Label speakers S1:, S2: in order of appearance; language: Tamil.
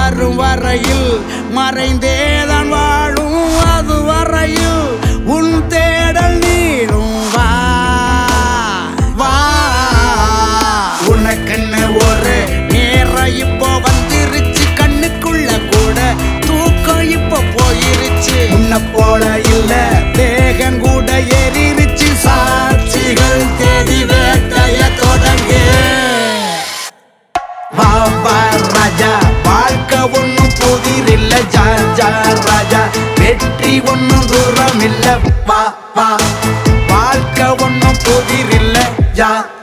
S1: வரும் வரையில் மறைந்தேதான் வாழும் அது வரையில் உன் தேடல் நீளும் வா வா உனக்குன்னு ஒரு நேரம் இப்போ வந்துருச்சு கண்ணுக்குள்ள கூட தூக்கம் இப்போ போயிருச்சு உன்னை போல இல்ல தேகம் கூட ஏறிருச்சு சாட்சிகள் தேடி வேட்டைய தொடங்கு வா வா ராஜா வாழ்க்கை ஒண்ணும் புதிரில்ல ஜா ஜா ராஜா வெற்றி ஒண்ணும் தூரம் இல்ல வா வா வாழ்க்கை ஒண்ணும் புதிரில்ல ஜா